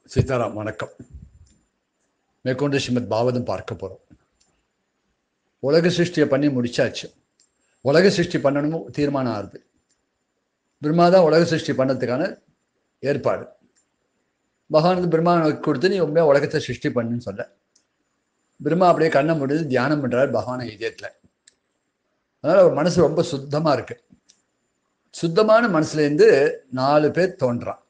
சீதாராம் வணக்கம் மேற்கொண்டு ஸ்ரீமத் பாவதம் பார்க்க போகிறோம் உலக சிருஷ்டியை பண்ணி முடிச்சாச்சு உலக சிருஷ்டி பண்ணணும் தீர்மானம் ஆகுது பிரம்மா தான் உலக சிருஷ்டி பண்ணதுக்கான ஏற்பாடு பகவான் வந்து பிரம்மா கொடுத்து நீ உண்மையாக உலகத்தை சிருஷ்டி பண்ணுன்னு சொல்ல பிரம்மா அப்படியே கண்ணை முடிஞ்சு தியானம் பண்ணுறாரு பகவானை இதயத்தில் அதனால் அவர் மனசு ரொம்ப சுத்தமாக இருக்கு சுத்தமான மனசுலேருந்து நாலு பேர் தோன்றான்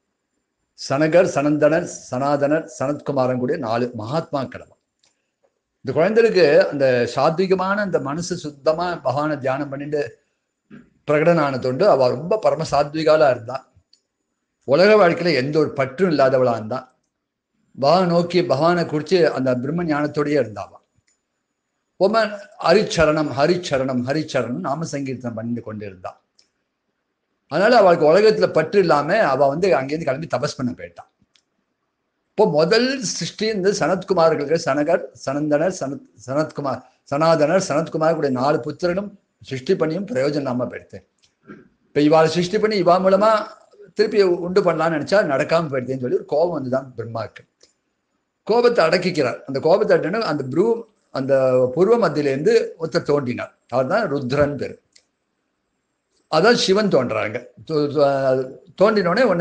சனகர் சனந்தனர் சனாதனர் சனத்குமாரன் கூடிய நாலு மகாத்மாக்கள் அவன். இந்த குழந்தைகளுக்கு அந்த சாத்விகமான அந்த மனசு சுத்தமா பகவானை தியானம் பண்ணிட்டு பிரகடனான தொண்டு அவ ரொம்ப பரம சாத்விகாலா இருந்தா உலக வாழ்க்கையில எந்த ஒரு பற்றும் இல்லாதவளா இருந்தா பகவான் நோக்கி பகவானை குறிச்சு அந்த பிரம்ம ஞானத்தோடயே இருந்தாவா ரொம்ப ஹரிச்சரணம் ஹரிச்சரணம் ஹரிச்சரணம் நாம சங்கீர்த்தனம் பண்ணிட்டு கொண்டு இருந்தா அதனால அவளுக்கு உலகத்துல பற்று இல்லாம அவ வந்து அங்கேருந்து கிளம்பி தபஸ் பண்ண போயிட்டான் இப்போ முதல் சிருஷ்டி இந்த சனத்குமார்களுக்கு சனகர் சனந்தனர் சனத் சனத்குமார் சனாதனர் சனத்குமார் கூட நாலு புத்திரனும் சிருஷ்டி பண்ணியும் பிரயோஜனம் இல்லாம போயிடுது இப்போ இவாளை சிருஷ்டி பண்ணி இவா மூலமா திருப்பி உண்டு பண்ணலாம்னு நினைச்சா நடக்காம போயிடுதுன்னு சொல்லி ஒரு கோபம் வந்துதான் பிரம்மாவுக்கு கோபத்தை அடக்கிக்கிறார் அந்த கோபத்தை அடனு அந்த ப்ரூ அந்த பூர்வ மத்தியிலேருந்து ஒருத்தர் தோன்றினார் அவர் தான் ருத்ரன் பேர் அதான் சிவன் தோன்றாங்க தோன்றினோடனே உன்னை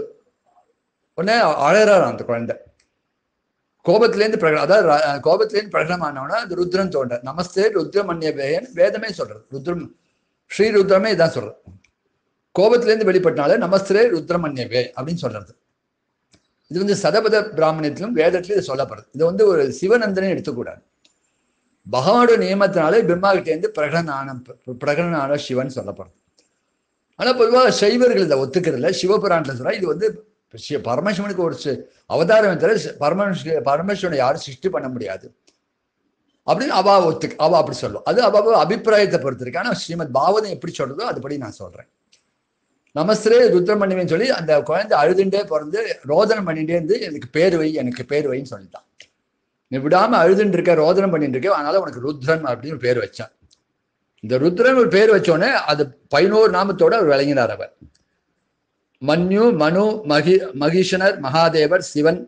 உடனே அழறார் அந்த குழந்தை கோபத்திலேருந்து பிரகட அதாவது ர- கோபத்திலேருந்து பிரகடனமானவனா அது ருத்ரன் தோன்ற நமஸ்தே ருத்ரமன்ய வேயன் வேதமே சொல்றது ருத்ரம் ஸ்ரீ ருத்ரமே இதான் சொல்றது கோபத்திலேருந்து வெளிப்பட்டனால நமஸ்தே ருத்ரமன்ய வே அப்படின்னு சொல்றது இது வந்து சதபத பிராமணியத்திலும் வேதத்திலும் இது சொல்லப்படுது இது வந்து ஒரு சிவநந்தனே எடுத்துக்கூடாது பகவானோட நியமத்தினாலே பிரம்மா கிட்டேருந்து பிரகடனான பிரகடனான சிவன் சொல்லப்படுது ஆனா பொதுவாக சைவர்கள் இதை ஒத்துக்கிறதுல சிவபுராணத்துல சொல்றா இது வந்து சி- பரமசிவனுக்கு ஒரு சி- அவதாரம் தவிர சி- பரமசிவ பரமசிவனை யாரும் சிருஷ்டி பண்ண முடியாது அப்படின்னு அவா ஒத்து அவ அப்படி சொல்லும் அது அவ அபிப்பிராயத்தை பொறுத்து இருக்கு ஆனா ஸ்ரீமத் பாவதம் எப்படி சொல்றதோ அதுபடி நான் சொல்றேன் நமஸ்தரே ருத்ரமணிவன் சொல்லி அந்த குழந்தை அழுதுண்டே பிறந்து ரோதனம் பண்ணிட்டே இருந்து எனக்கு பேர் வை எனக்கு பேர் வைன்னு சொல்லிட்டான் நீ விடாம அழுதுன்னு இருக்க ரோதனம் பண்ணிட்டு இருக்க அதனால உனக்கு ருத்ரன் அப்படின்னு ஒரு பேர் வச்சான் இந்த ருத்ரன் ஒரு பேர் வச்சோடனே அது பதினோரு நாமத்தோட அவர் விளங்கினார் அவர் மன்யு மனு மகி மகிஷனர் மகாதேவர் சிவன்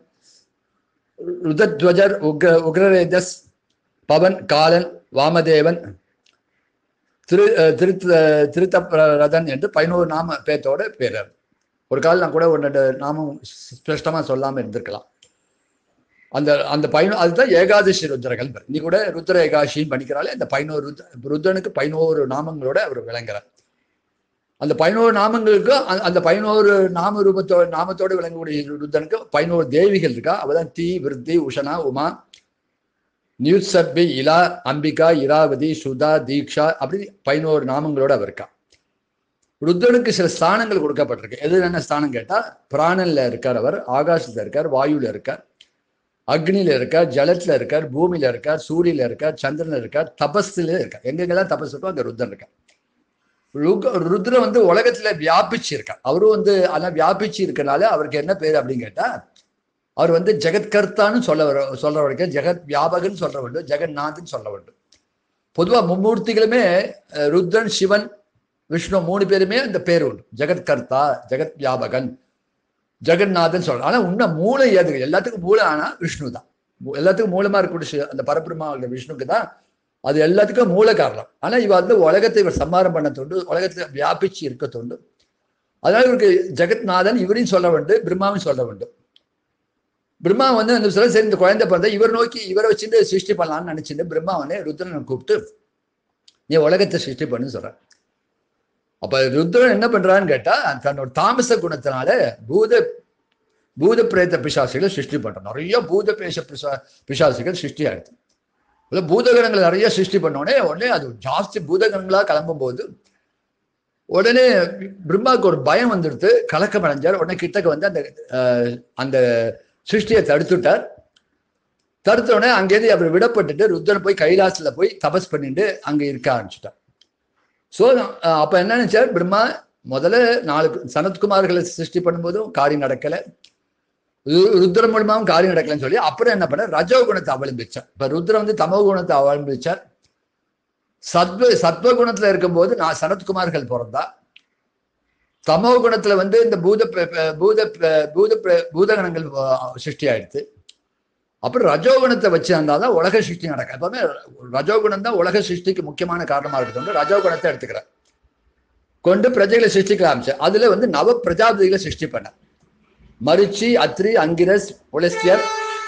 ருதத்வஜர் உக்ர உக்ரரேதஸ் பவன் காலன் வாமதேவன் திரு அஹ் திருத்த திருத்தரதன் என்று பதினோரு நாம பேத்தோட பேர் அது. ஒரு காலம் நான் கூட ஒன்று நாமம் ஸ்பஷ்டமா சொல்லாம இருந்திருக்கலாம் அந்த அந்த பதினோ அதுதான் ஏகாதசி ருத்ரர்கள் பேர். நீ கூட ருத்ர ஏகாதசின்னு பண்ணிக்கிறாலே அந்த பதினோரு ருத்ர ருத்ரனுக்கு பதினோரு நாமங்களோட அவர் விளங்குறார் அந்த பதினோரு நாமங்களுக்கு அந்த- அந்த பதினோரு நாம ரூபத்தோட நாமத்தோடு விளங்கக்கூடிய ருத்ரனுக்கு பதினோரு தேவிகள் இருக்கா அவதான் தீ விருத்தி உஷனா உமா நியூசர்பி இலா அம்பிகா இராவதி சுதா தீக்ஷா அப்படி பதினோரு நாமங்களோட அவர் இருக்கா ருத்ரனுக்கு சில ஸ்தானங்கள் கொடுக்கப்பட்டிருக்கு எது என்ன ஸ்தானம் கேட்டா பிராணன்ல இருக்கார் அவர் ஆகாசத்துல இருக்கார் வாயுல இருக்கார் அக்னியில இருக்கார் ஜலத்துல இருக்கார் பூமியில இருக்கார் சூரியல இருக்கார் சந்திரன்ல இருக்கார் தபஸ்ல இருக்கார் எங்கெங்கெல்லாம் தபஸ் இருக்கோ அங்க ருத்ரன் இருக்கார் ருக- ருத்ரன் வந்து உலகத்துல வியாபிச்சு இருக்கார் அவரும் வந்து அதான் வியாபிச்சு இருக்கனால அவருக்கு என்ன பேர் அப்படின்னு கேட்டா அவர் வந்து ஜெகத்கர்த்தான்னு சொல்ல வர சொல்ற வரைக்கும் ஜெகத் வியாபகன் சொல்ல வேண்டும் ஜெகநாதன் சொல்ல வேண்டும் பொதுவா மும்மூர்த்திகளுமே அஹ், ருத்ரன் சிவன் விஷ்ணு மூணு பேருமே அந்த பேர் உண்டு ஜெகத்கர்த்தா ஜெகத் வியாபகன் ஜெகநாதன் சொல்ற ஆனா உன்ன மூளை எது எல்லாத்துக்கும் மூளை ஆனா விஷ்ணு தான் மூ- எல்லாத்துக்கும் மூலமா இருக்கக்கூடிய சி- அந்த பரபிரமா உள்ள விஷ்ணுக்கு தான் அது எல்லாத்துக்கும் மூல காரணம் ஆனா இவ வந்து உலகத்தை இவர் சம்மாரம் பண்ண தொண்டு உலகத்துல வியாபிச்சு இருக்க தொண்டு அதனால இவருக்கு ஜெகத்நாதன் இவரையும் சொல்ல வேண்டும் பிரம்மாவையும் சொல்ல வேண்டும் பிரம்மா வந்து அந்த சொல்ல சரி இந்த குழந்தை பிறந்த இவர் நோக்கி இவரை வச்சுட்டு சிருஷ்டி பண்ணலாம்னு நினைச்சிட்டு பிரம்மா வந்து ருத்ரனை கூப்பிட்டு நீ உலகத்தை சிருஷ்டி பண்ணுன்னு சொல்ற அப்ப ருத்ரன் என்ன பண்றான்னு கேட்டா தன்னோட தாமச குணத்தினால பூத பூத பிரேத பிசாசுகளை சிருஷ்டி பண்றான் நிறைய பூத பேச பிசா பிசாசுகள் சிருஷ்டி ஆயிடுது இல்ல பூதகணங்களை நிறைய சிருஷ்டி பண்ணோடனே உடனே அது ஜாஸ்தி பூதகணங்களா கிளம்பும் போது உடனே பிரம்மாவுக்கு ஒரு பயம் வந்துடுத்து கலக்கம் அடைஞ்சார் உடனே கிட்டக்க வந்து அந்த அஹ், அந்த சிருஷ்டியை தடுத்துட்டார் தடுத்த உடனே அங்கேருந்து அவர் விடப்பட்டுட்டு ருத்ரன் போய் கைலாசத்துல போய் தபஸ் பண்ணிட்டு அங்க இருக்க ஆரம்பிச்சுட்டார் ஸோ அப்ப என்ன நினைச்சார் பிரம்மா முதல்ல நாலு சனத்குமார்களை சிருஷ்டி பண்ணும்போதும் காரியம் நடக்கல ரு- ருத்ரன் மூலமாவும் காரியம் நடக்கலன்னு சொல்லி அப்புறம் என்ன பண்ண ரஜோ குணத்தை அவலம்பிச்சார் இப்ப ருத்ரன் வந்து தமோ குணத்தை அவலம்பிச்சார் சத்வ சத்வ குணத்துல இருக்கும்போது நான் சனத்குமார்கள் பிறந்தா தமோ குணத்துல வந்து இந்த பூத ப- ப- பூத ப- பூத ப- பூதகணங்கள் அஹ், சிருஷ்டி ஆயிடுது அப்புறம் ரஜோகுணத்தை வச்சு இருந்தாதான் உலக சிருஷ்டி நடக்கும் எப்பவுமே ரஜோகுணம் தான் உலக சிருஷ்டிக்கு முக்கியமான காரணமா இருக்குது ரஜோகுணத்தை எடுத்துக்கிறேன் கொண்டு பிரஜைகளை சிருஷ்டிக்க ஆரம்பிச்சு அதுல வந்து நவ பிரஜாபதிகளை சிருஷ்டி பண்ண மருச்சி அத்ரி அங்கிரஸ் புலஸ்தியர்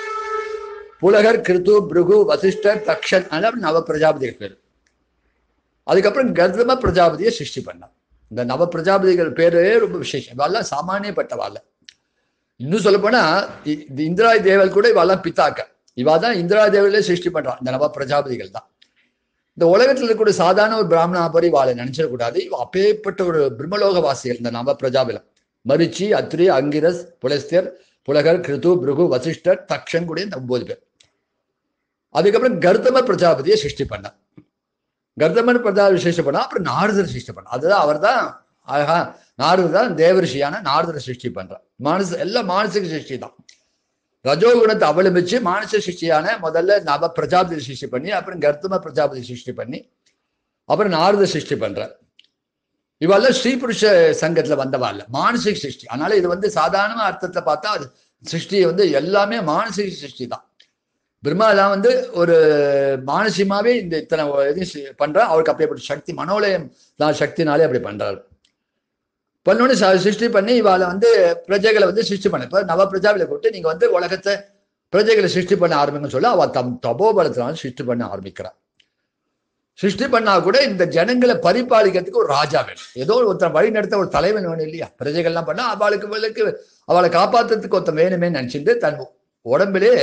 புலகர் கிருத்து பிருகு வசிஷ்டர் தக்ஷன் அதாவது நவ பிரஜாபதிகள் பேர் அதுக்கப்புறம் கர்தம பிரஜாபதியை சிருஷ்டி பண்ணான் இந்த நவ பிரஜாபதிகள் பேரே ரொம்ப விசேஷம் இவெல்லாம் சாமானியப்பட்டவாள் இன்னும் சொல்ல போனா இ- இந்த இந்திராதி தேவல் கூட இவெல்லாம் பித்தாக்க இவா தான் இந்திரா தேவலே சிருஷ்டி பண்றான் இந்த நவ பிரஜாபதிகள் தான் இந்த உலகத்துல இருக்கக்கூடிய சாதாரண ஒரு பிராமணா போய் வாழை நினைச்சிடக்கூடாது இவ அப்பேற்பட்ட ஒரு பிரம்மலோக வாசிகள் இந்த நவ பிரஜாபலம் மருச்சி அத்ரி அங்கிரஸ் புலஸ்தியர் புலகர் கிருது பிருகு வசிஷ்டர் தக்ஷன் கூட இந்த ஒன்பது பேர் அதுக்கப்புறம் கர்தம பிரஜாபதியை சிருஷ்டி பண்ணார் கர்தமன் பிரஜாபதி சிருஷ்டி பண்ணா அப்புறம் நாரதர் சிருஷ்டி பண்ணார் அதுதான் அவர் தான் அழகா நாரதர் தான் தேவரிஷியான நாரதரை சிருஷ்டி பண்றார் மானச எல்லாம் மானசிக சிருஷ்டி தான் ரஜோகுணத்தை அவலம்பிச்சு மானச சிருஷ்டியான முதல்ல நவ பிரஜாபதி சிருஷ்டி பண்ணி அப்புறம் கர்தம பிரஜாபதி சிருஷ்டி பண்ணி அப்புறம் நாரத சிருஷ்டி பண்றார் இவெல்லாம் ஸ்ரீ புருஷ சங்கத்துல வந்தவா இல்ல மானசிக சிருஷ்டி அதனால இது வந்து சாதாரண அர்த்தத்தை பார்த்தா அது சிருஷ்டி வந்து எல்லாமே மானசிக சிருஷ்டி தான் பிரம்மா தான் வந்து ஒரு மானசியமாவே இந்த இத்தனை இது சி- பண்றா அவருக்கு அப்படியேப்பட்ட சக்தி மனோலயம் தான் சக்தினாலே அப்படி பண்றாரு பண்ணோன்னு ச- சிருஷ்டி பண்ணி இவாளை வந்து பிரஜைகளை வந்து சிருஷ்டி பண்ண இப்ப நவ பிரஜாவில கூப்பிட்டு நீங்க வந்து உலகத்தை பிரஜைகளை சிருஷ்டி பண்ண ஆரம்பிங்கன்னு சொல்ல அவ தம் தபோபலத்தினால சிருஷ்டி பண்ண ஆரம்பிக்கிறா சிருஷ்டி பண்ணா கூட இந்த ஜனங்களை பரிபாலிக்கிறதுக்கு ஒரு ராஜா வேணும் ஏதோ ஒருத்தன் வழி நடத்த ஒரு தலைவன் வேணும் இல்லையா பிரஜைகள்லாம் பண்ணா அவளுக்கு அவளுக்கு அவளை காப்பாத்துறதுக்கு ஒருத்தன் வேணுமே நினைச்சிட்டு தன் உடம்பிலே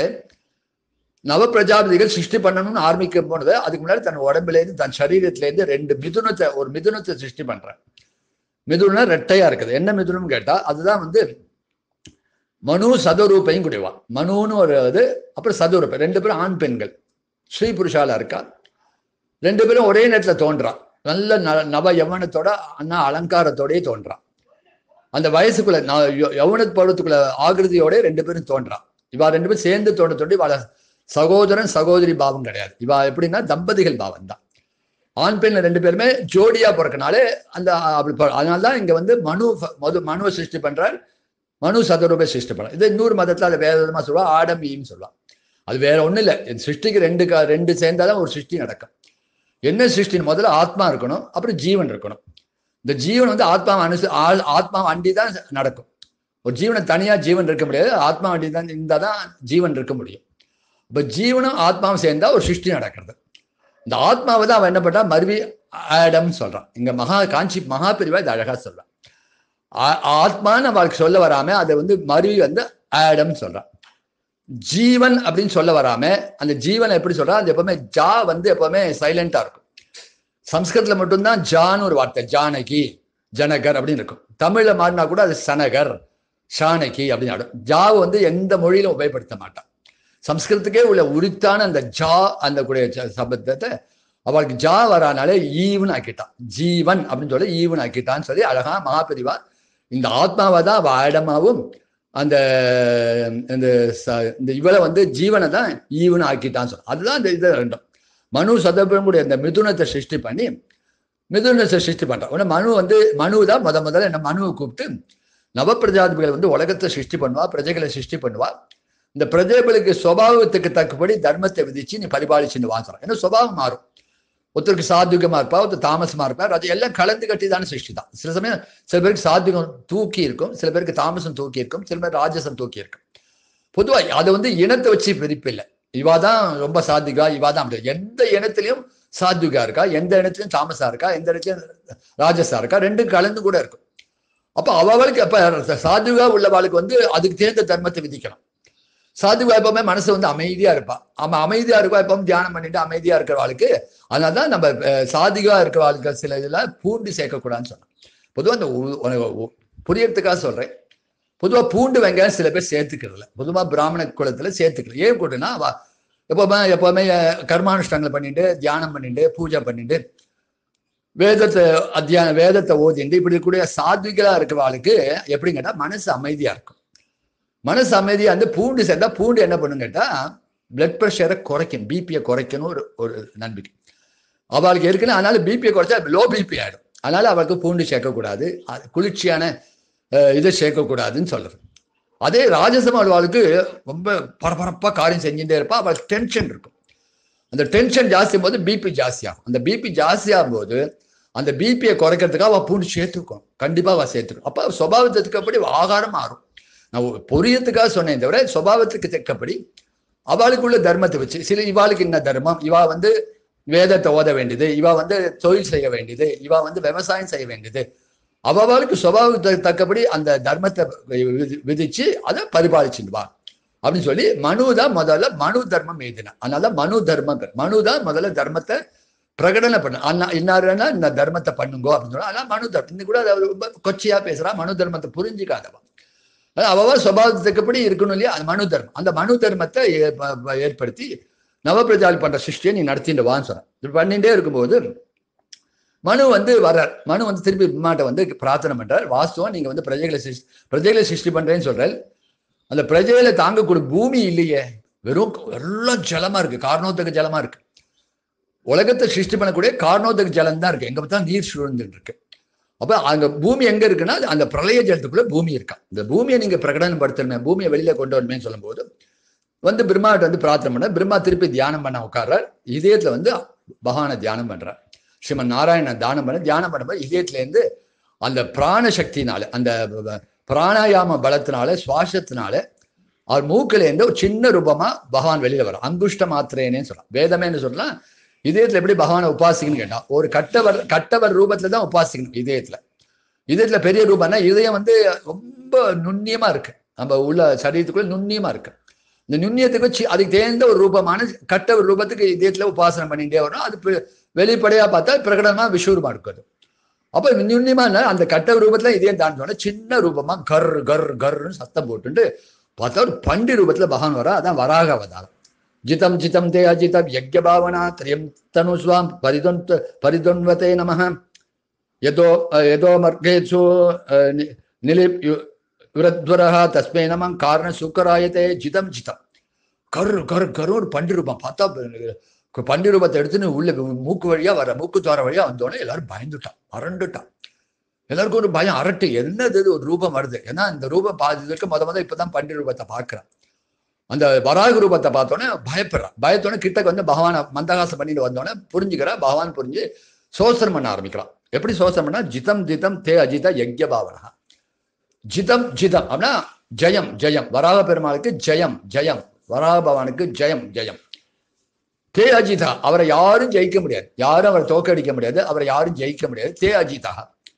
நவ பிரஜாபதிகள் சிருஷ்டி பண்ணணும்னு ஆரம்பிக்க போனது அதுக்கு முன்னாடி தன் உடம்புலேருந்து தன் சரீரத்திலேருந்து ரெண்டு மிதுனத்தை ஒரு மிதுனத்தை சிருஷ்டி பண்றேன் மிதுனம் ரெட்டையா இருக்குது என்ன மிதுனம் கேட்டா அதுதான் வந்து மனு சதுரூப்பையும் குடிவா மனுன்னு ஒரு இது அப்புறம் சதுரூபம் ரெண்டு பேரும் ஆண் பெண்கள் ஸ்ரீ புருஷாலா இருக்கா ரெண்டு பேரும் ஒரே நேரத்துல தோன்றான் நல்ல ந- நவ யவனத்தோட அண்ணா அலங்காரத்தோடயே தோன்றான் அந்த வயசுக்குள்ள ந- யௌ- யௌவன பருவத்துக்குள்ள ஆகிருதியோட ரெண்டு பேரும் தோன்றான் இவா ரெண்டு பேரும் சேர்ந்து தோன்ற தோண்டி இவாள சகோதரன் சகோதரி பாவம் கிடையாது இவா எப்படின்னா தம்பதிகள் பாவம் தான் ஆண் பெண் ரெண்டு பேருமே ஜோடியா பிறக்கனாலே அந்த அப்படி ப- அதனாலதான் இங்க வந்து மனு ஃப- மது மனுவை சிருஷ்டி பண்றார் மனு சதுரூபை சிருஷ்டி பண்றார் இது இன்னொரு மதத்துல அதை வேற விதமா சொல்லுவா ஆடம் ஈன்னு சொல்லுவா அது வேற ஒண்ணும் இல்லை சிருஷ்டிக்கு ரெண்டு க- ரெண்டு சேர்ந்தாதான் ஒரு சிருஷ்டி நடக்கும் என்ன சிருஷ்டின்னு முதல்ல ஆத்மா இருக்கணும் அப்புறம் ஜீவன் இருக்கணும் இந்த ஜீவன் வந்து ஆத்மா அனுசு ஆள் ஆத்மா வண்டி தான் நடக்கும் ஒரு ஜீவனை தனியா ஜீவன் இருக்க முடியாது ஆத்மா வண்டி தான் இருந்தால் தான் ஜீவன் இருக்க முடியும் இப்போ ஜீவனும் ஆத்மாவும் சேர்ந்தா ஒரு சிருஷ்டி நடக்கிறது இந்த ஆத்மாவை தான் அவன் என்ன பண்றா மறுவி ஆடம் சொல்றான் இங்க மகா காஞ்சி மகா பிரிவா இது அழகா சொல்றான் ஆ- ஆத்மான்னு அவளுக்கு சொல்ல வராம அதை வந்து மறுவி வந்து ஆடம் சொல்றான் ஜீவன் அப்படின்னு சொல்ல வராம அந்த ஜீவனை எப்படி சொல்றா அது எப்பவுமே ஜா வந்து எப்பவுமே சைலண்டா இருக்கும் சம்ஸ்கிருதத்துல மட்டும்தான் ஜான்னு ஒரு வார்த்தை ஜானகி ஜனகர் அப்படின்னு இருக்கும் தமிழ்ல மாறினா கூட அது சனகர் ஷானகி அப்படின்னு ஆடும் ஜாவை வந்து எந்த மொழியிலும் உபயோகப்படுத்த மாட்டான் சம்ஸ்கிருதத்துக்கே உள்ள உரித்தான அந்த ஜா அந்த கூடிய ச- சப்தத்தை அவளுக்கு ஜா வரானாலே ஈவன் ஆக்கிட்டான் ஜீவன் அப்படின்னு சொல்லி ஈவன் ஆக்கிட்டான்னு சொல்லி அழகா மகாபெரிவா இந்த ஆத்மாவை தான் அவ ஆடமாவும் அந்த இந்த ச- இந்த இவளை வந்து ஜீவனை தான் ஈவன் ஆக்கிட்டான்னு சொல்ல அதுதான் இந்த இது ரெண்டும் மனு சதபுரம் கூடிய இந்த மிதுனத்தை சிருஷ்டி பண்ணி மிதுனத்தை சிருஷ்டி பண்றான் உடனே மனு வந்து மனு தான் முத முதல்ல என்ன மனுவை கூப்பிட்டு நவப்பிரஜாதிபதிகள் வந்து உலகத்தை சிருஷ்டி பண்ணுவா பிரஜைகளை சிருஷ்டி பண்ணுவா இந்த பிரஜைகளுக்கு சுபாவத்துக்கு தக்கபடி தர்மத்தை விதிச்சு நீ பரிபாலிச்சுன்னு வாங்குறான் ஏன்னா சுபாவம் மாறும் ஒருத்தருக்கு சாத்விகமா இருப்பா ஒருத்தர் தாமசமா இருப்பார் அது எல்லாம் கலந்து கட்டி தானே சிருஷ்டி தான் சில சமயம் சில பேருக்கு சாத்விகம் தூக்கி இருக்கும் சில பேருக்கு தாமசம் தூக்கி இருக்கும் சில பேர் ராஜசம் தூக்கி இருக்கும் பொதுவா அது வந்து இனத்தை வச்சு பிரிப்பு இல்லை இவா தான் ரொம்ப சாத்விகா இவா தான் அப்படி எந்த இனத்திலையும் சாத்விகா இருக்கா எந்த இடத்துலயும் தாமசா இருக்கா எந்த இடத்துலயும் ராஜசா இருக்கா ரெண்டும் கலந்து கூட இருக்கும் அப்ப அவளுக்கு அப்ப சாத்விகா உள்ளவாளுக்கு வந்து அதுக்கு தேர்ந்த தர்மத்தை விதிக்கணும் சாதுவா எப்பவுமே மனசு வந்து அமைதியா இருப்பா ஆமா அமைதியா இருப்பா எப்பவும் தியானம் பண்ணிட்டு அமைதியா இருக்கிறவாளுக்கு அதனாலதான் நம்ம அஹ், சாதிகா இருக்கிறவாளுக்கு சில இதுல பூண்டு சேர்க்கக்கூடாதுன்னு சொன்னோம் பொதுவா அந்த உ- உனக்கு உ- புரியறதுக்காக சொல்றேன் பொதுவா பூண்டு வெங்காயம் சில பேர் சேர்த்துக்கிறது இல்ல பொதுவா பிராமண குலத்துல சேர்த்துக்கல ஏன் கூட்டுனா அவ எப்பவுமே எப்பவுமே அஹ், கர்மானுஷ்டானங்களை பண்ணிட்டு தியானம் பண்ணிட்டு பூஜை பண்ணிட்டு வேதத்தை அத்தியான வேதத்தை ஓதிண்டு இப்படி இருக்கக்கூடிய சாத்விகளா இருக்கிறவாளுக்கு எப்படின்னு கேட்டா மனசு அமைதியா இருக்கும் மனசு அமைதியா வந்து பூண்டு சேர்ந்தா பூண்டு என்ன பண்ணும் கேட்டா பிளட் ப்ரெஷரை குறைக்கும் பிபியை குறைக்கணும் ஒரு ஒரு நம்பிக்கை அவளுக்கு ஏற்கனவே அதனால பிபியை குறைச்சா லோ பிபி ஆயிடும் அதனால அவளுக்கு பூண்டு சேர்க்கக்கூடாது அது குளிர்ச்சியான அஹ், இதை சேர்க்கக்கூடாதுன்னு சொல்றது அதே ராஜசம் அவளுக்கு ரொம்ப பரபரப்பாக காரியம் செஞ்சுட்டே இருப்பா அவளுக்கு டென்ஷன் இருக்கும் அந்த டென்ஷன் ஜாஸ்தியும் போது பிபி ஜாஸ்தியாகும் அந்த பிபி ஜாஸ்தியாகும் போது அந்த பிபியை குறைக்கிறதுக்காக அவள் பூண்டு சேர்த்துக்கணும் கண்டிப்பாக அவள் சேர்த்துக்கணும் அப்போ சுபாவத்துக்கு அப்படி ஆகாரம் மாறும் நான் ஒரு பொரியத்துக்காக சொன்னேன் தவிர சுபாவத்துக்கு தக்கபடி அவளுக்குள்ள தர்மத்தை வச்சு சில இவாளுக்கு என்ன தர்மம் இவா வந்து வேதத்தை ஓத வேண்டியது இவா வந்து தொழில் செய்ய வேண்டியது இவா வந்து விவசாயம் செய்ய வேண்டியது அவளுக்கு சுபாவத்துக்கு தக்கபடி அந்த தர்மத்தை விதி- விதிச்சு அதை பரிபாலிச்சுட்டு வா அப்படின்னு சொல்லி மனு தான் முதல்ல மனு தர்மம் எழுதினான் அதனால மனு தர்மம் பேர். மனு தான் முதல்ல தர்மத்தை பிரகடனை பண்ண அண்ணா இன்னாருன்னா இந்த தர்மத்தை பண்ணுங்கோ அப்படின்னு சொன்னா அதெல்லாம் மனு தர்மம் இன்னும் கூட அது ரொம்ப கொச்சையா பேசுறா மனு தர்மத்தை புரிஞ்சுக்காதவன் அது அவவா சுபாவத்துக்குப்படி இருக்கணும் இல்லையா அது மனு தர்மம் அந்த மனு தர்மத்தை ஏ- ப- ப- ஏற்படுத்தி நவபிரஜால் பண்ற சிருஷ்டியை நீ நடத்திட்டு வான்னு சொன்னான் இப்படி பண்ணிட்டே இருக்கும்போது மனு வந்து வர்றார் மனு வந்து திருப்பி பிரம்மாட்ட வந்து பிரார்த்தனை பண்றார் வாஸ்துவம் நீங்க வந்து பிரஜைகளை சிருஷ்டி பிரஜைகளை சிருஷ்டி பண்றேன்னு சொல்றாரு அந்த பிரஜைகளை தாங்கக்கூடிய பூமி இல்லையே வெறும் எல்லாம் ஜலமா இருக்கு காரணோத்தக ஜலமா இருக்கு உலகத்தை சிருஷ்டி பண்ணக்கூடிய காரணோத்தக ஜலம் தான் இருக்கு எங்க பார்த்தா நீர் சுழந்துட்டு இருக்கு அப்ப அங்க பூமி எங்க இருக்குன்னா அது அந்த பிரளய ஜலத்துக்குள்ள பூமி இருக்கா இந்த பூமியை நீங்க பிரகடனப்படுத்தணுமே பூமியை வெளியில கொண்டு வரணுமே சொல்லும்போது வந்து பிரம்மாட்ட வந்து பிரார்த்தனை பண்ண பிரம்மா திருப்பி தியானம் பண்ண உட்கார்றார் இதயத்துல வந்து பகவானை தியானம் பண்றார் ஸ்ரீமன் நாராயணன் தியானம் பண்ண தியானம் பண்ணும்போது இதயத்துல இருந்து அந்த பிராண சக்தினால அந்த பிராணாயாம பலத்தினால சுவாசத்தினால அவர் மூக்கில இருந்து ஒரு சின்ன ரூபமா பகவான் வெளியில வரும் அங்குஷ்ட மாத்திரேனே சொல்லலாம் வேதமேன்னு சொல்லலாம் இதயத்துல எப்படி பகவானை உபாசிக்கணும்னு கேட்டா ஒரு கட்டவர் கட்டவர் ரூபத்துல தான் உபாசிக்கணும் இதயத்துல இதயத்துல பெரிய ரூபம்னா இதயம் வந்து ரொம்ப நுண்ணியமா இருக்கு நம்ம உள்ள சரீரத்துக்குள்ள நுண்ணியமா இருக்கு இந்த நுண்ணியத்துக்கு வச்சு அதுக்கு தேர்ந்த ஒரு ரூபமான கட்டவர் ரூபத்துக்கு இதயத்துல உபாசனை பண்ணிட்டே வரும் அது பெ- வெளிப்படையா பார்த்தா பிரகடனமா விஸ்வரூபமா இருக்குது அப்ப நுண்ணியமா இல்ல, அந்த கட்ட ரூபத்துல இதயம் தாண்டோட சின்ன ரூபமா கர் கர் கர்னு சத்தம் போட்டுட்டு பார்த்தா ஒரு பண்டி ரூபத்துல பகவான் வரா அதான் வராக அவதாரம் ஜிதம் ஜிதம் தே அஜிதம் யஜ்ய பாவனா திரியம் தனுஸ்வாம் பரிதொன் பரிதொன்வதே நமஹ யதோ யதோ மர்கேசு நிலிப் விரத்வரஹ தஸ்மை நமம் காரண சுக்கராயத்தே ஜிதம் ஜிதம் கரு கரு கரு ஒரு பண்டி ரூபம் பார்த்தா கு- பண்டி ரூபத்தை எடுத்துன்னு உள்ள மூக்கு வழியா வர மூக்கு துவார வழியா வந்தோடனே எல்லாரும் பயந்துட்டான் அரண்டுட்டான் எல்லாருக்கும் ஒரு பயம் அரட்டு என்னது இது ஒரு ரூபம் வருது ஏன்னா இந்த ரூபம் பாதி இதுக்கு முத முத இப்பதான் பண்டி ரூபத்தை பார்க்கிறான் அந்த வராக ரூபத்தை பார்த்தோன்னே பயப்படுறான் பயத்தோடனே கிட்டக்கு வந்து பகவானை மந்தகாசம் பண்ணிட்டு வந்தோடனே புரிஞ்சுக்கிறா பகவான் புரிஞ்சு சோசனம் பண்ண ஆரம்பிக்கிறான் எப்படி சோசனம் பண்ணா ஜிதம் ஜிதம் தே அஜித யஜ்ய பாவனா ஜிதம் ஜிதம் அப்படின்னா ஜெயம் ஜெயம் வராக பெருமாளுக்கு ஜெயம் ஜெயம் வராக பகவானுக்கு ஜெயம் ஜெயம் தே அஜிதா அவரை யாரும் ஜெயிக்க முடியாது யாரும் அவரை தோக்கடிக்க முடியாது அவரை யாரும் ஜெயிக்க முடியாது தே அஜிதா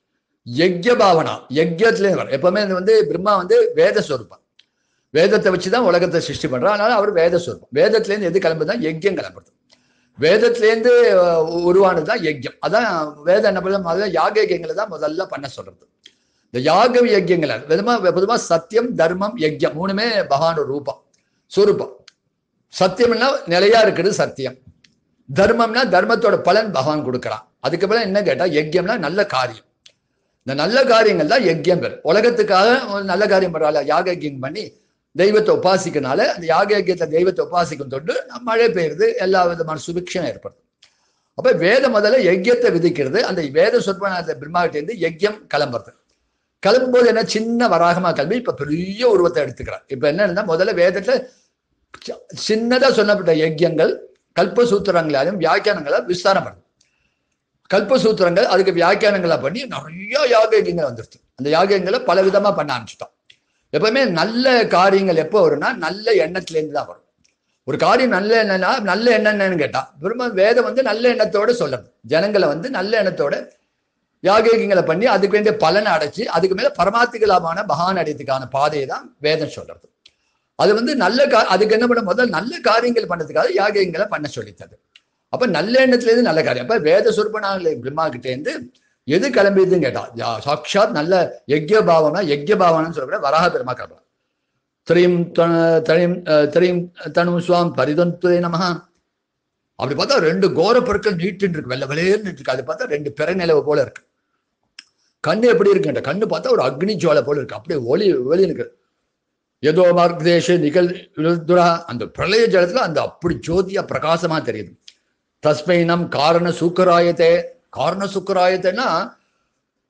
யஜ்ய பாவனா யஜ்யத்திலே வர எப்பவுமே இது வந்து பிரம்மா வந்து வேத ஸ்வரூபம் வேதத்தை வச்சுதான் உலகத்தை சிருஷ்டி பண்றான் அதனால அவர் வேத ஸ்வரூபம் வேதத்திலேருந்து எது கிளம்புதான் யஜ்யம் கிளம்புறது வேதத்திலேருந்து அஹ், உருவானதுதான் யஜ்யம் அதான் வேதம் என்ன பண்ணுது முதல்ல யாக யஜ்யங்களை தான் முதல்ல பண்ண சொல்றது இந்த யாக யஜ்யங்களை விதமா பொதுவா சத்தியம் தர்மம் யஜ்யம் மூணுமே பகவானோட ரூபம் சுரூபம் சத்தியம்னா நிலையா இருக்கிறது சத்தியம் தர்மம்னா தர்மத்தோட பலன் பகவான் கொடுக்குறான் அதுக்கு பலன் என்ன கேட்டா யஜ்யம்னா நல்ல காரியம் இந்த நல்ல காரியங்கள் தான் யஜ்யம் பேர் உலகத்துக்காக ஒரு நல்ல காரியம் பண்றாள் யாக யஜ்யம் பண்ணி தெய்வத்தை உபாசிக்கனால அந்த யாக யஜ்யத்தை தெய்வத்தை உபாசிக்கும் தொட்டு மழை பெய்யுறது எல்லா விதமான சுபிக்ஷம் ஏற்படுது அப்ப வேதம் முதல்ல யஜ்யத்தை விதிக்கிறது அந்த வேத சொற்பனாத பிரம்மாவிட்டேருந்து யஜ்யம் கிளம்புறது கிளம்பும்போது என்ன சின்ன வராகமா கிளம்பி இப்ப பெரிய உருவத்தை எடுத்துக்கிறார் இப்ப என்னன்னா முதல்ல வேதத்துல சி- சின்னதா சொல்லப்பட்ட யஜ்யங்கள் கல்பசூத்திரங்களாலும் வியாக்கியானங்களா விஸ்தாரம் பண்ணுது கல்பசூத்திரங்கள் அதுக்கு வியாக்கியானங்களா பண்ணி நிறைய யாக யஜ்யங்கள் வந்துருச்சு அந்த யாகங்களை பல விதமா பண்ண ஆரம்பிச்சிட்டோம் எப்பவுமே நல்ல காரியங்கள் எப்போ வரும்னா நல்ல எண்ணத்துல இருந்து தான் வரும் ஒரு காரியம் நல்ல எண்ணம்னா நல்ல எண்ணம் என்னன்னு கேட்டா பெருமா வேதம் வந்து நல்ல எண்ணத்தோட சொல்லணும் ஜனங்களை வந்து நல்ல எண்ணத்தோட யாகங்களை பண்ணி அதுக்கு வேண்டிய பலனை அடைச்சு அதுக்கு மேல பரமாத்திகலாமான பகவான் அடையத்துக்கான பாதையை தான் வேதம் சொல்றது அது வந்து நல்ல கா அதுக்கு என்ன பண்ண முதல் நல்ல காரியங்கள் பண்ணதுக்காக யாகங்களை பண்ண சொல்லித்தது அப்ப நல்ல எண்ணத்துல இருந்து நல்ல காரியம் அப்ப வேத சுருப்பனாக பிரம்மா கிட்டே இருந்து எது கிளம்பியதுன்னு கேட்டா யா- சாக்ஷாத் நல்ல யஜ்ய பாவனா யஜ்ய பாவனான்னு சொல்லக்கூட வராக பெருமா கிளம்பலாம் திரையும் திரையும் திரையும் தனு சுவாம் பரிதொன்துவே நமஹா அப்படி பார்த்தா ரெண்டு கோர பொருட்கள் நீட்டு இருக்கு வெள்ளை வெளியேன்னு இருக்கு அது பார்த்தா ரெண்டு பிறை நிலவு போல இருக்கு கண்ணு எப்படி இருக்குன்ற கண்ணு பார்த்தா ஒரு அக்னி ஜுவாலை போல இருக்கு அப்படியே ஒளி ஒளி இருக்கு ஏதோ மார்க்தேஷ நிகழ் விழுதுரா அந்த பிரளய ஜலத்துல அந்த அப்படி ஜோதியா பிரகாசமா தெரியுது தஸ்மை நம் காரண சுக்கராயத்தே காரண சுக்கராயத்தைன்னா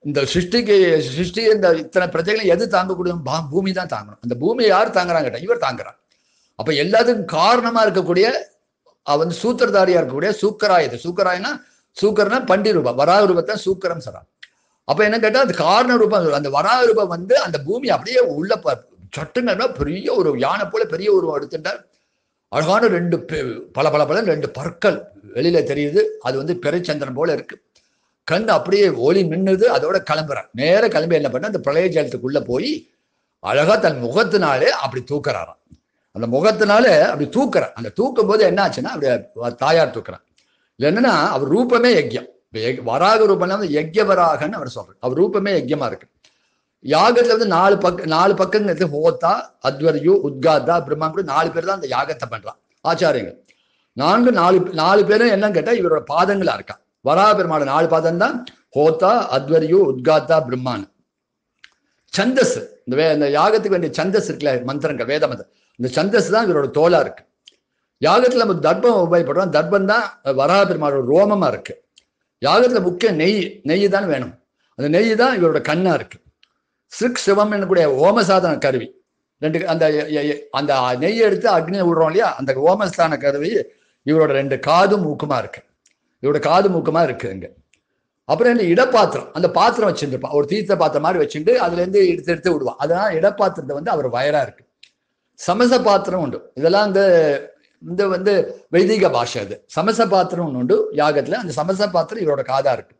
இந்த சிருஷ்டிக்கு சிருஷ்டி இந்த இத்தனை பிரஜைகளை எது தாங்கக்கூடிய பா- பூமி தான் தாங்கணும் அந்த பூமியை யார் தாங்குறாங்க கேட்டா, இவர் தாங்குறார் அப்ப எல்லாத்துக்கும் காரணமா இருக்கக்கூடிய அவ வந்து சூத்திரதாரியா இருக்கக்கூடிய சூக்கராயது சூக்கராயனா சூக்கரனா பண்டி ரூபம் வராக ரூபத்தை சூக்கரம் சொல்றான் அப்ப என்ன கேட்டா அது காரண ரூபம் அந்த வராக ரூபம் வந்து அந்த பூமி அப்படியே உள்ள ப- சட்டுங்கன்னா பெரிய ஒரு யானை போல பெரிய உருவம் எடுத்துட்டார் அழகான ரெண்டு பெ- பல பல பல ரெண்டு பற்கள் வெளியில தெரியுது அது வந்து பிறைச்சந்திரன் போல இருக்கு கண் அப்படியே ஒளி மின்னுது அதோட கிளம்புறான் நேர கிளம்பி என்ன பண்ண அந்த பிரளய ஜலத்துக்குள்ள போய் அழகா தன் முகத்தினாலே அப்படி தூக்குறாராம் அந்த முகத்தினால அப்படி தூக்குறான் அந்த தூக்கும் போது என்ன ஆச்சுன்னா அப்படி தாயார் தூக்குறான் இது என்னன்னா அவர் ரூபமே யஜ்யம் இப்ப யக்- வராக ரூபம்னா வந்து யஜ்யவராகன்னு அவர் சொல்றாரு அவர் ரூபமே யஜ்யமா இருக்கு யாகத்துல வந்து நாலு பக்க நாலு பக்கங்கிறது ஹோத்தா அத்வரியு உத்காத்தா பிரம்மா கூட நாலு பேர் தான் அந்த யாகத்தை பண்றான் ஆச்சாரியங்கள் நான்கு நாலு நாலு பேரும் என்னன்னு கேட்டா இவரோட பாதங்களா இருக்கா வராக பெருமாள் நாலு பாதம் தான் ஹோத்தா அத்வரியு உத்காத்தா பிரம்மான் சந்தஸ் இந்த வே இந்த யாகத்துக்கு வேண்டிய சந்தஸ் இருக்குல்ல மந்திரங்கள் வேத மந்திரம் இந்த சந்தஸ் தான் இவரோட தோலா இருக்கு யாகத்துல நம்ம தர்ப்பம் உபயோகப்படுறோம் தர்ப்பம் தான் வராக பெருமாளோட ரோமமா இருக்கு யாகத்துல முக்கிய நெய் நெய் தான் வேணும் அந்த நெய் தான் இவரோட கண்ணா இருக்கு சிக் சிவம் கூடிய ஓமசாதன கருவி ரெண்டு அந்த எ- எ- அந்த நெய் எடுத்து அக்னியை விடுறோம் இல்லையா அந்த ஓமஸ்தான கருவி இவரோட ரெண்டு காதும் மூக்குமா இருக்கு இவரோட காது மூக்குமா இருக்கு இங்க அப்புறம் இந்த இடப்பாத்திரம் அந்த பாத்திரம் வச்சிருந்துருப்பான் ஒரு தீர்த்த பாத்திரம் மாதிரி வச்சுட்டு அதுல இருந்து எடுத்து எடுத்து விடுவான் அதனால இடப்பாத்திரத்தை வந்து அவர் வயரா இருக்கு சமச பாத்திரம் உண்டு இதெல்லாம் இந்த இந்த வந்து வைதிக பாஷை அது சமச பாத்திரம் ஒன்று உண்டு யாகத்துல அந்த சமச பாத்திரம் இவரோட காதா இருக்கு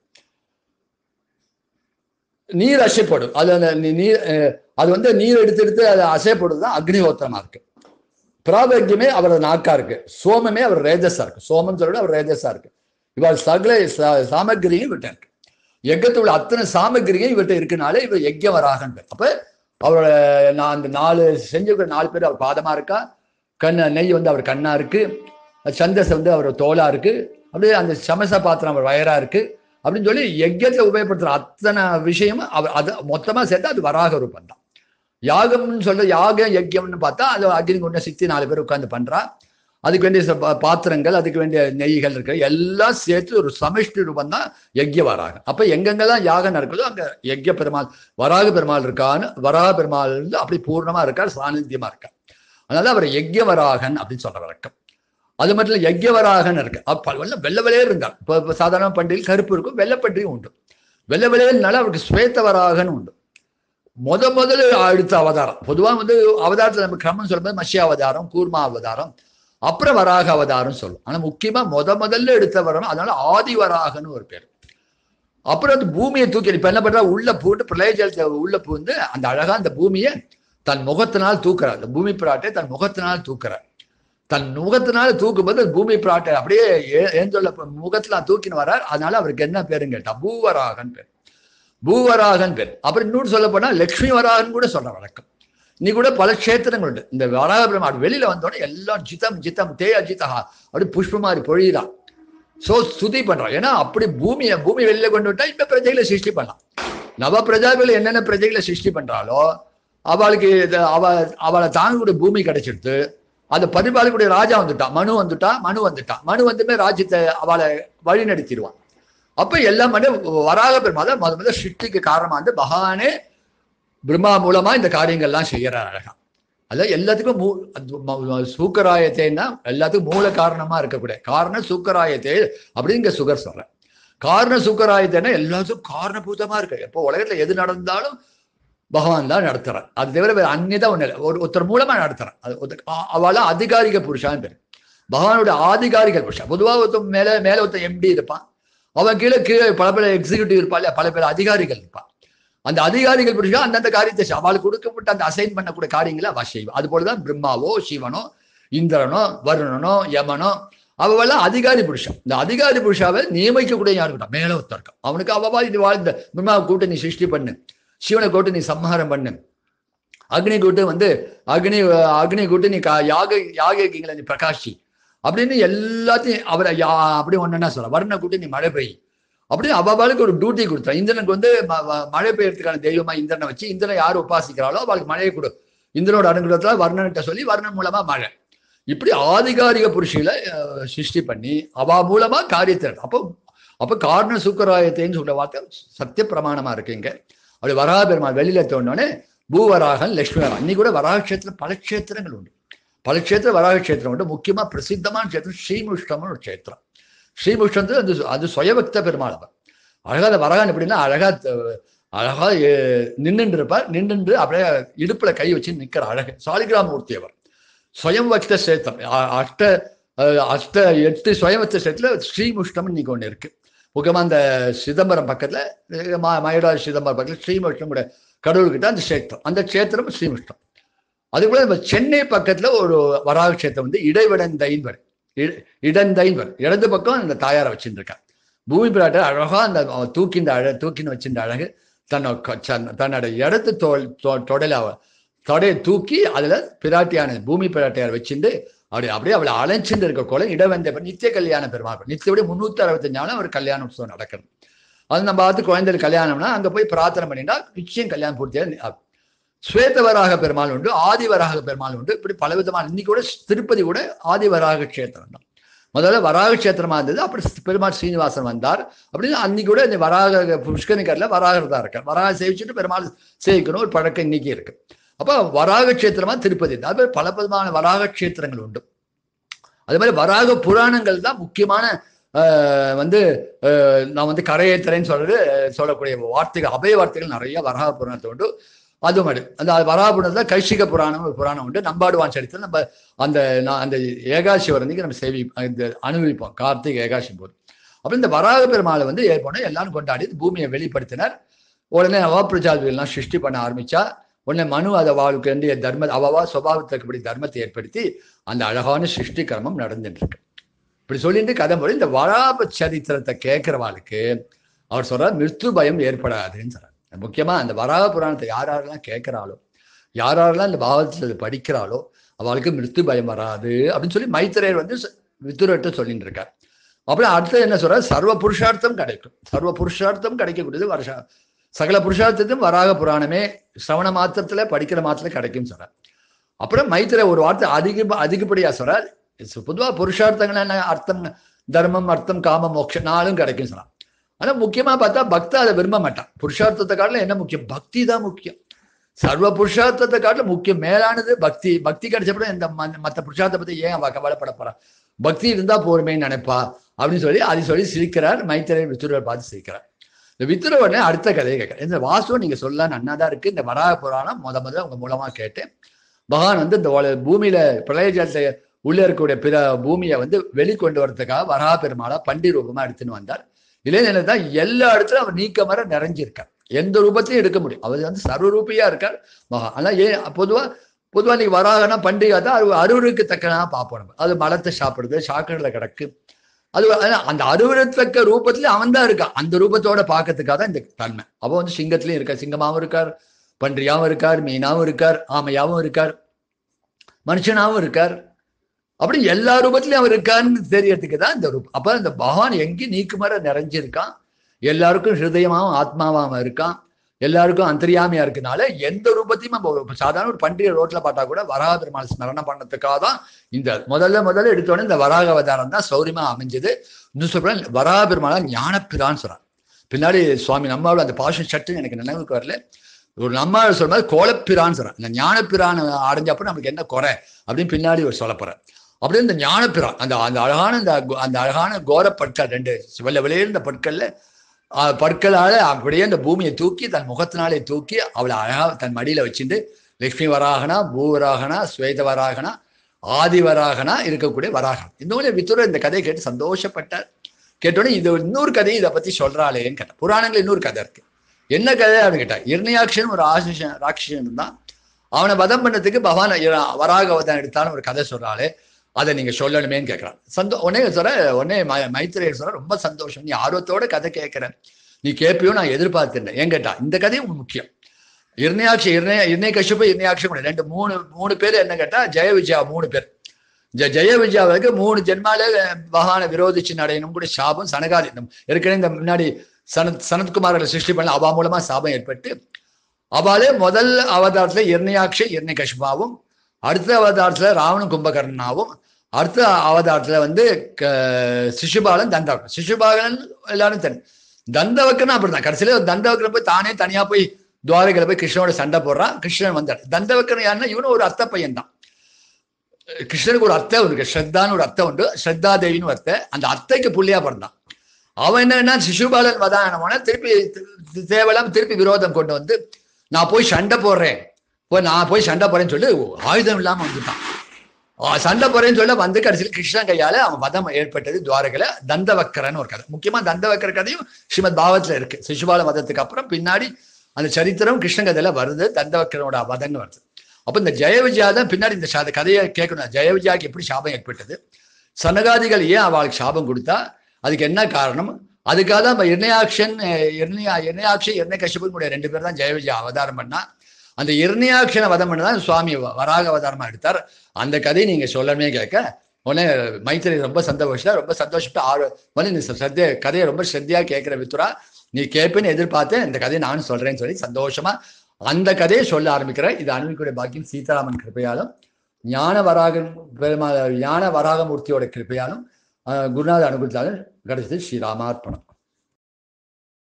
நீர் அசைப்படும் அது அந்த நீ- நீர் அஹ், அது வந்து நீர் எடுத்து எடுத்து அது அசைப்படுறது தான் அக்னிஹோத்திரமா இருக்கு பிராபக்கியமே அவர் நாக்கா இருக்கு சோமமே அவர் ரேஜஸா இருக்கு சோமம் சொல்லிட்டு அவர் ரேஜஸா இருக்கு இவர் சகல சா- சாமக்கிரியும் இவர்கிட்ட இருக்கு யஜ்ஞத்தில் உள்ள அத்தனை சாமக்கிரியும் இவர்கிட்ட இருக்குனாலே இவர் யஜ்யவராகன் பேர். அப்ப அவரோட நான் அந்த நாலு செஞ்சிருக்கிற நாலு பேர் அவர் பாதமா இருக்கா கண் நெய் வந்து அவர் கண்ணா இருக்கு சந்தஸ் வந்து அவர் தோலா இருக்கு அப்படியே அந்த சமச பாத்திரம் அவர் வயரா இருக்கு அப்படின்னு சொல்லி யஜ்யத்துல உபயோகப்படுத்துற அத்தனை விஷயமும் அவர் அது மொத்தமா சேர்த்து அது வராக ரூபம் தான் யாகம்னு சொல்ற யாகம் யஜ்யம்னு பார்த்தா அது அக்னி கொண்ட சித்தி நாலு பேர் உட்கார்ந்து பண்றா அதுக்கு வேண்டிய ச- பா- பாத்திரங்கள் அதுக்கு வேண்டிய நெய்கள் இருக்கு எல்லாம் சேர்த்து ஒரு சமிஷ்டி ரூபம் தான் யஜ்ய வராகம் அப்ப எங்கெங்கெல்லாம் யாகம் நடக்குதோ அங்க யஜ்ய பெருமாள் வராக பெருமாள் இருக்கான்னு வராக பெருமாள் இருந்து அப்படி பூர்ணமா இருக்கார் சாநித்தியமா இருக்கார் அதனால அவர் யஜ்ய வராகன் அப்படின்னு சொல்ற வழக்கம் அது மட்டும் இல்ல யஜ்யவராகன் இருக்கு அப்ப வெள்ள வெள்ள வெள்ளையே இருந்தார் இப்போ இப்போ சாதாரண பண்டிகையில் கருப்பு இருக்கும் வெள்ளைப்பன்றியும் உண்டு வெள்ளை வெள்ளையனால அவருக்கு ஸ்வேதவராகன் உண்டு முத முதல்ல அடுத்த அவதாரம் பொதுவா வந்து அவதாரத்துல நம்ம கிரமம் சொல்லும்போது மத்ஸ்ய அவதாரம் கூர்மா அவதாரம் அப்புறம் வராக அவதாரம் சொல்லும் ஆனா முக்கியமா முத முதல்ல எடுத்த வரம் அதனால ஆதி வராகன்னு ஒரு பேர் அப்புறம் அந்த பூமியை தூக்கி இப்ப என்ன பண்றா உள்ள பூண்டு பிரளய ஜலத்தை உள்ள பூந்து அந்த அழகா அந்த பூமியை தன் முகத்தினால் தூக்குறார் அந்த பூமி பிராட்டை தன் முகத்தினால் தூக்குறார் தன் முகத்தினால தூக்கும்போது அந்த பூமி பிராட்டை அப்படியே ஏ- ஏந்தொல்ல முகத்துல தூக்கின்னு வர்றார் அதனால அவருக்கு என்ன பேருன்னு கேட்டா பூவராகன் பேர் பூவராகன் பேர் அப்புறம் இன்னொன்று சொல்ல போனா லக்ஷ்மி வராகன் கூட சொல்ற வழக்கம் நீ கூட பல க்ஷேத்திரங்கள் உண்டு இந்த வராக பெருமாள் வெளியில வந்தோடனே எல்லாம் ஜிதம் ஜிதம் தே அஜிதஹா அப்படி புஷ்ப மாதிரி பொழியுறான் சோ ஸ்துதி பண்றான் ஏன்னா அப்படி பூமியை பூமி வெளியில கொண்டு விட்டா இப்ப பிரஜைகளை சிருஷ்டி பண்ணலாம் நவ பிரஜாக்கள் என்னென்ன பிரஜைகளை சிருஷ்டி பண்றாலோ அவளுக்கு இது அவ அவளை தாங்கக்கூடிய பூமி கிடைச்சிடுது அதை பரிபாலிக்கூடிய ராஜா வந்துட்டான் மனு வந்துட்டான் மனு வந்துட்டான் மனு வந்துமே ராஜ்யத்தை அவளை வழி நடத்திடுவான் அப்ப எல்லாம் வந்து வராக பெருமாள் தான் முத முதல்ல சிருஷ்டிக்கு காரணமா வந்து பகவானே பிரம்மா மூலமா இந்த காரியங்கள்லாம் செய்யறார் அழகா அதான் எல்லாத்துக்கும் மூ அது ம- சூக்கராயத்தேன்னா எல்லாத்துக்கும் மூல காரணமா இருக்கக்கூடிய காரண சூக்கராயத்தே அப்படிங்க சுகர் சொல்றேன் காரண சூக்கராயத்தேன்னா எல்லாத்துக்கும் காரணபூதமா இருக்கு எப்போ உலகத்துல எது நடந்தாலும் பகவான் தான் நடத்துறார் அது தவிர வேற அந்நிதான் ஒண்ணு இல்லை ஒரு ஒருத்தர் மூலமா நடத்துறான் அது ஒருத்தர் அ- அவள அதிகாரிக புருஷான்னு பேரு பகவானுடைய ஆதிகாரிக புருஷா பொதுவா ஒருத்தன் மேல மேல ஒருத்தன் எம்டி இருப்பான் அவன் கீழே கீழே பல பல எக்ஸிகியூட்டிவ் இருப்பா இல்லையா பல பல அதிகாரிகள் இருப்பான் அந்த அதிகாரிகள் புருஷா அந்தந்த காரியத்தை செய்~ அவளுக்கு கொடுக்கப்பட்ட அந்த அசைன் பண்ணக்கூடிய காரியங்களை அவ செய்வா அது போலதான் பிரம்மாவோ சிவனோ இந்திரனோ வருணனோ யமனோ அவெல்லாம் அதிகாரி புருஷன் இந்த அதிகாரி புருஷாவை நியமிக்கக்கூடிய யாரு இருக்கா மேல ஒருத்தர் இருக்கான் அவனுக்கு அவவா இது வாழ்ந்த பிரம்மாவை கூட்டு நீ சிருஷ்டி பண்ணு சிவனை கூட்டு நீ சம்ஹாரம் பண்ணு அக்னி கூட்டு வந்து அக்னி அக்னி கூட்டு நீ கா- யாக யாகிகளை நீ பிரகாஷி அப்படின்னு எல்லாத்தையும் அவரை யா அப்படி ஒன்னா சொல்ற வர்ண கூட்டு நீ மழை பெய்யும் அப்படியே அவளுக்கு ஒரு டியூட்டி கொடுத்தான் இந்திரனுக்கு வந்து ம- ம- மழை பெய்யறதுக்கான தெய்வமா இந்திரனை வச்சு இந்திரனை யார் உபாசிக்கிறாளோ அவளுக்கு மழையை கொடு இந்திரனோட அனுகிரகத்துல வர்ணன்கிட்ட சொல்லி வர்ணன் மூலமா மழை இப்படி ஆதிகாரிக புருஷிகளை அஹ், சிருஷ்டி பண்ணி அவ மூலமா காரியத்தை அப்போ அப்ப காரண சுக்கராயத்தைன்னு சொல்ற வார்த்தை சத்திய பிரமாணமா இருக்குங்க அப்படி வராக பெருமாள் வெளியில தோணுனே பூவராகன் லட்சுமி வராகன் இன்னைக்கு கூட வராக கஷேத்திரம் பல க்ஷேத்திரங்கள் உண்டு பல க்ஷேத்திர வராக கஷேத்திரம் உண்டு முக்கியமா பிரசித்தமான க்ஷேத்திரம் ஸ்ரீமுஷ்டம்னு ஒரு க்ஷேத்திரம் ஸ்ரீமுஷ்டம் அது அது சுயபக்த பெருமாள் அவர் அழகா அந்த வரகான் எப்படின்னா அழகா த- அழகா நின்றுட்டு இருப்பார் நின்றுட்டு அப்படியே இடுப்புல கை வச்சு நிக்கிற அழகு சாலிகிராமூர்த்தி அவர் ஸ்வயம் பக்த சேத்திரம் அ- அஷ்ட அஹ், அஷ்ட எட்டு ஸ்வயம்பக்த சேத்துல ஸ்ரீமுஷ்டம் இன்னைக்கு ஒண்ணு இருக்கு முக்கியமா அந்த சிதம்பரம் பக்கத்துல அஹ், ம- மயூராஜ் சிதம்பரம் பக்கத்துல ஸ்ரீமுஷ்டம் கூட கடவுள்கிட்ட அந்த கஷேத்திரம் அந்த கஷேத்திரம் ஸ்ரீமுஷ்டம் அதுக்குள்ள நம்ம சென்னை பக்கத்துல ஒரு வராக கஷேத்திரம் வந்து இடைவிடந்தைன்னு வரும் இட- இடந்தைன்னு வரும் இடது பக்கம் அந்த தாயாரை வச்சுட்டு இருக்கா பூமி பிராட்ட அழகா அந்த அவ தூக்கின்ற அழ தூக்கின்னு வச்சிருந்த அழகு தன்னோட க- சன்- தன்னோட இடத்து தோல் தொ- தொடல அவ தொடையை தூக்கி அதுல பிராட்டியான பூமி பிராட்டியார் வச்சிருந்து அப்படி அப்படியே அவளை அலைஞ்சிட்டு இருக்க கோலம் இடவந்த பெண் நித்திய கல்யாண பெருமாள் நித்தியபடி முன்னூத்தி அறுபத்தஞ்சாலும் ஒரு கல்யாண உற்சவம் நடக்கிறது அது நம்ம பார்த்து குழந்தைகள் கல்யாணம்னா அங்க போய் பிரார்த்தனை பண்ணிட்டா நிச்சயம் கல்யாணம் பூர்த்தியாக ஸ்வேதவராக பெருமாள் உண்டு ஆதிவராக பெருமாள் உண்டு இப்படி பலவிதமான இன்னைக்கு கூட திருப்பதி கூட ஆதிவராக கஷேத்திரம் தான் முதல்ல வராக கஷேத்திரமா இருந்தது அப்புறம் பெருமாள் ஸ்ரீனிவாசன் வந்தார் அப்படின்னு அன்னைக்கு கூட இந்த வராக புஷ்கரிக்கரில் வராகர் தான் இருக்கார் வராக சேவிச்சுட்டு பெருமாள் சேவிக்கணும் ஒரு பழக்கம் இன்னைக்கு இருக்கு அப்போ வராக கஷேத்திரமா திருப்பதி தான் அது பல விதமான வராக கஷேத்திரங்கள் உண்டு அதே மாதிரி வராக புராணங்கள் தான் முக்கியமான ஆஹ், வந்து ஆஹ், நான் வந்து கரையேத்துறேன்னு சொல்றது சொல்லக்கூடிய வார்த்தைகள் அபய வார்த்தைகள் நிறைய வராக புராணத்தை உண்டு அது மாதிரி அந்த வராக புராணத்தில் கைஷிக புராணம் ஒரு புராணம் உண்டு நம்பாடுவான் சரித்திரம் நம்ம அந்த நான் அந்த ஏகாசி வரந்துக்கு நம்ம சேவி இந்த அனுபவிப்போம் கார்த்திகை ஏகாசி போது அப்புறம் இந்த வராக பெருமாளை வந்து ஏற்போனோம் எல்லாரும் கொண்டாடி பூமியை வெளிப்படுத்தினார் உடனே நவப்பிரஜாதிகள்லாம் சிருஷ்டி பண்ண ஆரம்பிச்சா உடனே மனு அதை அவளுக்கு வேண்டிய தர்ம அவவா சுபாவத்துக்குப்படி தர்மத்தை ஏற்படுத்தி அந்த அழகான சிருஷ்டி கர்மம் நடந்துட்டு இருக்கு இப்படி சொல்லிட்டு கதை போது இந்த வராப சரித்திரத்தை கேட்கிறவாளுக்கு அவர் சொல்றார் மிருத்து பயம் ஏற்படாதுன்னு சொல்றார் முக்கியமா அந்த வராக புராணத்தை யார் யாரெல்லாம் கேட்கிறாளோ யார் யாரெல்லாம் இந்த பாவத்தில் படிக்கிறாளோ அவளுக்கு மிருத்து பயம் வராது அப்படின்னு சொல்லி மைத்திரேயர் வந்து வித்துரட்ட சொல்லிட்டு இருக்கார் அப்புறம் அடுத்து என்ன சொல்றார் சர்வ புருஷார்த்தம் கிடைக்கும் சர்வ புருஷார்த்தம் கிடைக்கக்கூடியது வருஷா சகல புருஷார்த்தத்தையும் வராக புராணமே சிரவண மாத்திரத்துல படிக்கிற மாத்திரத்துல கிடைக்கும் சொல்றார் அப்புறம் மைத்திர ஒரு வார்த்தை அதிக அதிகப்படியா சொல்றார் பொதுவா புருஷார்த்தங்கள் என்ன அர்த்தம் தர்மம் அர்த்தம் காமம் மோட்சம் நாளும் கிடைக்கும் சொல்றார் ஆனா முக்கியமா பார்த்தா பக்தா அதை விரும்ப மாட்டான் புருஷார்த்தத்தை காட்டில என்ன முக்கியம் பக்தி தான் முக்கியம் சர்வ புருஷார்த்தத்தை காட்டில முக்கியம் மேலானது பக்தி பக்தி கிடைச்சப்பட இந்த ம- மத்த புருஷார்த்தை பத்தி ஏன் அவ கவலைப்பட போறா பக்தி இருந்தா போருமேன்னு நினைப்பா அப்படின்னு சொல்லி அதை சொல்லி சிரிக்கிறார் மைத்திரை வித்துரர் பார்த்து சிரிக்கிறார் இந்த வித்துர உடனே அடுத்த கதையை கேட்கிறேன் இந்த வாசுவம் நீங்க சொல்ல நன்னாதான் இருக்கு இந்த வராக புராணம் முத முதல்ல உங்க மூலமா கேட்டேன் பகவான் வந்து இந்த உல- பூமியில பிரளய ஜலத்தை உள்ள இருக்கக்கூடிய பிற பூமியை வந்து வெளிக்கொண்டு வரதுக்காக வராக பெருமாளா பண்டி ரூபமா எடுத்துன்னு வந்தார் இளைஞர் தான் எல்லா இடத்துலயும் அவர் நீக்க மர நிறைஞ்சிருக்கார் எந்த ரூபத்தையும் எடுக்க முடியும் அவர் வந்து சர்வரூபியா இருக்கார் மகா ஆனா ஏன் பொதுவா பொதுவா நீங்க வராகனா பண்டிகை தான் அது அறுவருக்கு தக்கனா பார்ப்போம் நம்ம அது மலத்தை சாப்பிடுறது சாக்கடையில கிடக்கு அது ஆனா அந்த அறுவரத்தக்க ரூபத்துல அவன் தான் இருக்கான் அந்த ரூபத்தோட பார்க்கறதுக்காக தான் இந்த தன்மை அவ வந்து சிங்கத்திலயும் இருக்கார் சிங்கமாவும் இருக்கார் பன்றியாவும் இருக்கார் மீனாவும் இருக்கார் ஆமையாவும் இருக்கார் மனுஷனாவும் இருக்கார் அப்படி எல்லா ரூபத்திலையும் அவர் இருக்கான்னு தெரியறதுக்கு தான் இந்த ரூபம் அப்ப இந்த பகவான் எங்கேயும் நீக்குமர நிறைஞ்சிருக்கான் எல்லாருக்கும் ஹிருதயமாவும் ஆத்மாவாவும் இருக்கான் எல்லாருக்கும் அந்தரியாமையா இருக்கனால எந்த ரூபத்தையும் நம்ம ஒரு சாதாரண ஒரு பண்டிகை ரோட்ல பார்த்தா கூட வராக பெருமாள் ஸ்மரணம் பண்ணதுக்காக தான் இந்த முதல்ல முதல்ல எடுத்தோடனே இந்த வராக அவதாரம் தான் சௌரியமா அமைஞ்சது இன்னும் சொல்றேன் வராக பெருமாளா ஞானப்பிரான்னு சொல்றான் பின்னாடி சுவாமி நம்மளோட அந்த பாஷன் சட்டு எனக்கு நினைவுக்கு வரல ஒரு நம்மாள் சொல்ற மாதிரி கோலப்பிரான்னு சொல்றான் இந்த ஞானப்பிரான் அடைஞ்சப்ப நமக்கு என்ன குறை அப்படின்னு பின்னாடி ஒரு சொல்ல போறேன் அப்படியே இந்த ஞானப்பிரான் அந்த அந்த அழகான இந்த கோ- அந்த அழகான கோர பற்கள் ரெண்டு வெள்ள வெளியிருந்த பற்கள்ல ஆஹ், பற்களால அப்படியே அந்த பூமியை தூக்கி தன் முகத்தினாலே தூக்கி அவளை அழகா தன் மடியில வச்சிருந்து லட்சுமி வராகனா பூவராகனா ஸ்வேத வராகனா ஆதி வராகனா இருக்கக்கூடிய வராகன் இன்னொன்று வித்துர இந்த கதையை கேட்டு சந்தோஷப்பட்டார் கேட்டோடனே இது இன்னொரு கதையை இதை பத்தி சொல்றாளேன்னு கேட்டேன் புராணங்கள் இன்னொரு கதை இருக்கு என்ன கதை அப்படின்னு கேட்டா இரணியாட்சன் ஒரு ஆசிஷன் ராட்சசன் இருந்தான் அவனை வதம் பண்ணதுக்கு பகவான் இர- வராக அவதாரம் எடுத்தாலும் ஒரு கதை சொல்றாளே அதை நீங்க சொல்லணுமேன்னு கேட்கறான் சந்தோ உடனே சொல்ற உடனே ம- மைத்திரேயர் சொல்ற ரொம்ப சந்தோஷம் நீ ஆர்வத்தோட கதை கேட்கிற நீ கேட்பியோ நான் எதிர்பார்த்திருந்தேன் ஏன் கேட்டா இந்த கதையும் உனக்கு முக்கியம் இருநயாட்சி இருநய இருநய கஷ்யப்பு இருநயாட்சி கூட ரெண்டு மூணு மூணு பேர் என்ன கேட்டா ஜெய விஜயா மூணு பேர் ஜெ ஜெய விஜயாவுக்கு மூணு ஜென்மால பகவானை விரோதிச்சு நடையணும் கூட சாபம் சனகாதி இந்த ஏற்கனவே இந்த முன்னாடி சனத் சனத்குமாரில் சிருஷ்டி பண்ண அவா மூலமா சாபம் ஏற்பட்டு அவளே முதல் அவதாரத்துல இரணியாட்சி இரணிய கஷ்பாவும் அடுத்த அவதாரத்துல ராவண கும்பகர்ணனாவும் அடுத்த அவதாரத்துல வந்து க- சிசுபாலன் தந்தவக்கன் சிசுபாலன் எல்லாரும் தனி தந்தவக்கன் அப்படிதான் கடைசியில தந்தவக்கன் போய் தானே தனியா போய் துவாரகையில போய் கிருஷ்ணனோட சண்டை போடுறான் கிருஷ்ணன் வந்தார் தந்தவக்கன் யாருன்னா இவனும் ஒரு அத்தை பையன் தான் கிருஷ்ணனுக்கு ஒரு அத்தை உண்டு ஸ்ரத்தான்னு ஒரு அத்தை உண்டு ஸ்ரத்தா தேவின்னு ஒரு அத்தை அந்த அத்தைக்கு புள்ளியா பிறந்தான் அவன் என்னன்னா சிசுபாலன் வதானமான திருப்பி தி- தேவலாம் திருப்பி விரோதம் கொண்டு வந்து நான் போய் சண்டை போடுறேன் போய் நான் போய் சண்டை போறேன்னு சொல்லி ஆயுதம் இல்லாம வந்துட்டான் ஆ, சண்டை போறேன்னு சொல்ல வந்து கடைசியில் கிருஷ்ணன் கையால அவன் வதம் ஏற்பட்டது துவாரகையில தந்தவக்கரன்னு ஒரு கதை முக்கியமா தந்தவக்கர கதையும் ஸ்ரீமத் பாவத்துல இருக்கு சிசுபால வதத்துக்கு அப்புறம் பின்னாடி அந்த சரித்திரம் கிருஷ்ண கதையில வருது தந்தவக்கரனோட வதன்னு வருது அப்ப இந்த ஜெய விஜயா தான் பின்னாடி இந்த சா- கதையை கேட்கணும் ஜெய விஜயாக்கு எப்படி சாபம் ஏற்பட்டது சனகாதிகள் ஏன் அவளுக்கு சாபம் கொடுத்தா அதுக்கு என்ன காரணம் அதுக்காக தான் நம்ம இரணியாக்ஷன் இரணியா இரணியாட்சி இரணிய கஷ்யபனுடைய ரெண்டு பேர் தான் ஜெய விஜயா அவதாரம் பண்ணா அந்த இரணியாட்சனை வதம் பண்ண தான் சுவாமி வ- வராக அவதாரமா எடுத்தார் அந்த கதையை நீங்க சொல்லணுமே கேட்க உடனே மைத்திரி ரொம்ப சந்தோஷம் ரொம்ப சந்தோஷப்பட்டு ஆறு வந்து நீ சத்திய கதையை ரொம்ப ஸ்ரத்தையா கேட்கிற வித்துரா நீ கேட்பேன்னு எதிர்பார்த்தேன் இந்த கதையை நானும் சொல்றேன்னு சொல்லி சந்தோஷமா அந்த கதையை சொல்ல ஆரம்பிக்கிறேன் இது அனுபவிக்கூடிய பாக்கியம் சீதாராமன் கிருப்பையாலும் ஞான வராகன் பெருமா ஞான வராகமூர்த்தியோட கிருப்பையாலும் அஹ், குருநாத அனுகூலத்தாலும் கிடைச்சது ஸ்ரீராமார்ப்பணம்